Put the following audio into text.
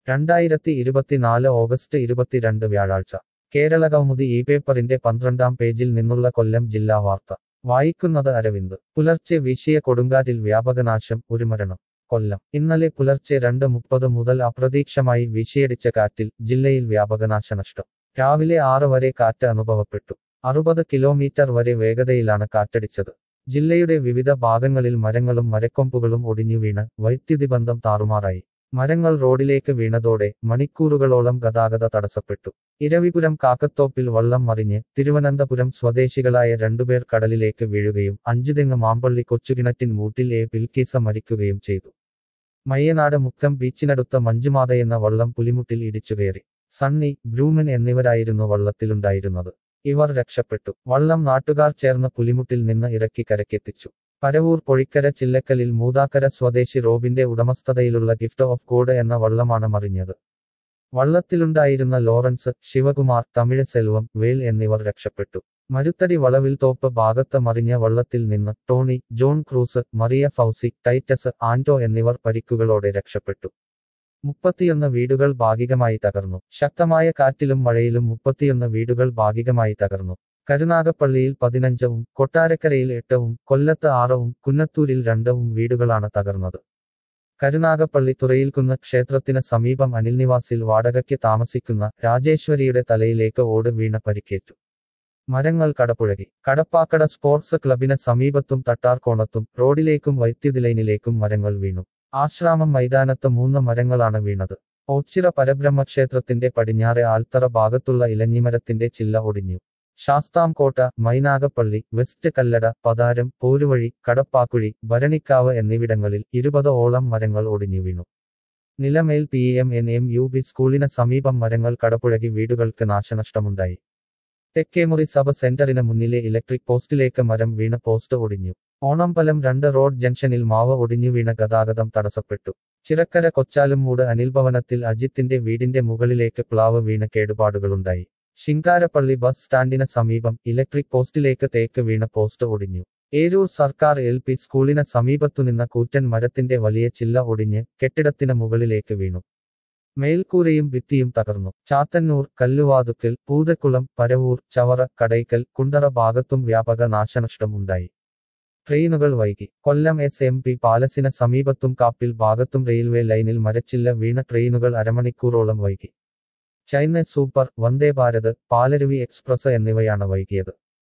രണ്ടായിരത്തി ഇരുപത്തിനാല് ഓഗസ്റ്റ് ഇരുപത്തിരണ്ട് വ്യാഴാഴ്ച കേരള കൗമുദി ഈ പേപ്പറിന്റെ പന്ത്രണ്ടാം പേജിൽ നിന്നുള്ള കൊല്ലം ജില്ലാ വാർത്ത വായിക്കുന്നത് അരവിന്ദ് പുലർച്ചെ വീശിയ കൊടുങ്കാറ്റിൽ വ്യാപകനാശം ഒരു മരണം കൊല്ലം ഇന്നലെ പുലർച്ചെ രണ്ട് മുപ്പത് മുതൽ അപ്രതീക്ഷമായി വീശിയടിച്ച കാറ്റിൽ ജില്ലയിൽ വ്യാപകനാശനഷ്ടം രാവിലെ ആറ് വരെ കാറ്റ് അനുഭവപ്പെട്ടു അറുപത് കിലോമീറ്റർ വരെ വേഗതയിലാണ് കാറ്റടിച്ചത് ജില്ലയുടെ വിവിധ ഭാഗങ്ങളിൽ മരങ്ങളും മരക്കൊമ്പുകളും ഒടിഞ്ഞു വീണ് വൈദ്യുതി ബന്ധം താറുമാറായി മരങ്ങൾ റോഡിലേക്ക് വീണതോടെ മണിക്കൂറുകളോളം ഗതാഗത തടസ്സപ്പെട്ടു ഇരവിപുരം കാക്കത്തോപ്പിൽ വള്ളം മറിഞ്ഞ് തിരുവനന്തപുരം സ്വദേശികളായ രണ്ടുപേർ കടലിലേക്ക് വീഴുകയും അഞ്ചുതെങ്ങ് മാമ്പള്ളി കൊച്ചുകിണറ്റിൻ മൂട്ടിൽ എ പിൽക്കീസ മരിക്കുകയും ചെയ്തു മയ്യനാട് മുക്കം ബീച്ചിനടുത്ത മഞ്ജുമാതയെന്ന വള്ളം പുലിമുട്ടിൽ ഇടിച്ചുകയറി സണ്ണി ബ്രൂമൻ എന്നിവരായിരുന്നു വള്ളത്തിലുണ്ടായിരുന്നത് ഇവർ രക്ഷപ്പെട്ടു വള്ളം നാട്ടുകാർ ചേർന്ന് പുലിമുട്ടിൽ നിന്ന് ഇറക്കി കരക്കെത്തിച്ചു പരവൂർ പൊഴിക്കര ചില്ലക്കലിൽ മൂതാക്കര സ്വദേശി റോബിന്റെ ഉടമസ്ഥതയിലുള്ള ഗിഫ്റ്റ് ഓഫ് ഗോഡ് എന്ന വള്ളമാണ് മറിഞ്ഞത് വള്ളത്തിലുണ്ടായിരുന്ന ലോറൻസ് ശിവകുമാർ തമിഴ് സെൽവം വേൽ എന്നിവർ രക്ഷപ്പെട്ടു മരുത്തടി വളവിൽ തോപ്പ് ഭാഗത്ത് മറിഞ്ഞ വള്ളത്തിൽ നിന്ന് Tony John Cruz Maria Fousi Titus Anto എന്നിവർ പരിക്കുകളോടെ രക്ഷപ്പെട്ടു മുപ്പത്തിയൊന്ന് വീടുകൾ ഭാഗികമായി തകർന്നു ശക്തമായ കാറ്റിലും മഴയിലും മുപ്പത്തിയൊന്ന് വീടുകൾ ഭാഗികമായി തകർന്നു കരുനാഗപ്പള്ളിയിൽ പതിനഞ്ചവും കൊട്ടാരക്കരയിൽ എട്ടവും കൊല്ലത്ത് ആറവും കുന്നത്തൂരിൽ രണ്ടവും വീടുകളാണ് തകർന്നത് കരുനാഗപ്പള്ളി തുറയിൽക്കുന്ന് ക്ഷേത്രത്തിന് സമീപം അനിൽനിവാസിൽ വാടകയ്ക്ക് താമസിക്കുന്ന രാജേശ്വരിയുടെ തലയിലേക്ക് ഓട് വീണ പരിക്കേറ്റു മരങ്ങൾ കടപുഴകി കടപ്പാക്കട സ്പോർട്സ് ക്ലബിന് സമീപത്തും തട്ടാർകോണത്തും റോഡിലേക്കും വൈദ്യുതി ലൈനിലേക്കും മരങ്ങൾ വീണു ആശ്രാമം മൈതാനത്ത് മൂന്ന് മരങ്ങളാണ് വീണത് ഓച്ചിറ പരബ്രഹ്മക്ഷേത്രത്തിന്റെ പടിഞ്ഞാറെ ആൽത്തറ ഭാഗത്തുള്ള ഇലഞ്ഞിമരത്തിന്റെ ചില്ല ഒടിഞ്ഞു ശാസ്താംകോട്ട മൈനാഗപ്പള്ളി വെസ്റ്റ് കല്ലട പതാരം പോരുവഴി കടപ്പാക്കുഴി ഭരണിക്കാവ് എന്നിവിടങ്ങളിൽ ഇരുപത് ഓളം മരങ്ങൾ ഒടിഞ്ഞു വീണു Nilamel P M N M U B സ്കൂളിന് സമീപം മരങ്ങൾ കടപുഴകി വീടുകൾക്ക് നാശനഷ്ടമുണ്ടായി തെക്കേമുറി സബ് സെന്ററിന് മുന്നിലെ ഇലക്ട്രിക് പോസ്റ്റിലേക്ക് മരം വീണ് പോസ്റ്റ് ഒടിഞ്ഞു ഓണമ്പലം രണ്ട് റോഡ് ജംഗ്ഷനിൽ മാവ് ഒടിഞ്ഞു വീണ ഗതാഗതം തടസ്സപ്പെട്ടു ചിറക്കര കൊച്ചാലുംമൂട് അനിൽഭവനത്തിൽ അജിത്തിന്റെ വീടിന്റെ മുകളിലേക്ക് പ്ലാവ് വീണ് കേടുപാടുകളുണ്ടായി ശിങ്കാരപ്പള്ളി ബസ് സ്റ്റാൻഡിന് സമീപം ഇലക്ട്രിക് പോസ്റ്റിലേക്ക് തേക്ക് വീണ പോസ്റ്റ് ഒടിഞ്ഞു ഏരൂർ സർക്കാർ എൽ പി സ്കൂളിന് സമീപത്തുനിന്ന കൂറ്റൻ മരത്തിന്റെ വലിയ ചില്ല ഒടിഞ്ഞ് കെട്ടിടത്തിന് മുകളിലേക്ക് വീണു മേൽക്കൂരയും ഭിത്തിയും തകർന്നു ചാത്തന്നൂർ കല്ലുവാതുക്കൽ പൂതക്കുളം പരവൂർ ചവറ കടയ്ക്കൽ കുണ്ടറ ഭാഗത്തും വ്യാപക നാശനഷ്ടം ഉണ്ടായി ട്രെയിനുകൾ വൈകി കൊല്ലം എസ് എം പി പാലസിന് സമീപത്തും കാപ്പിൽ ഭാഗത്തും റെയിൽവേ ലൈനിൽ മരച്ചില്ല വീണ ട്രെയിനുകൾ അരമണിക്കൂറോളം വൈകി ചൈന സൂപ്പർ വന്ദേ ഭാരത് പാലരുവി എക്സ്പ്രസ് എന്നിവയാണ് വൈകിയത്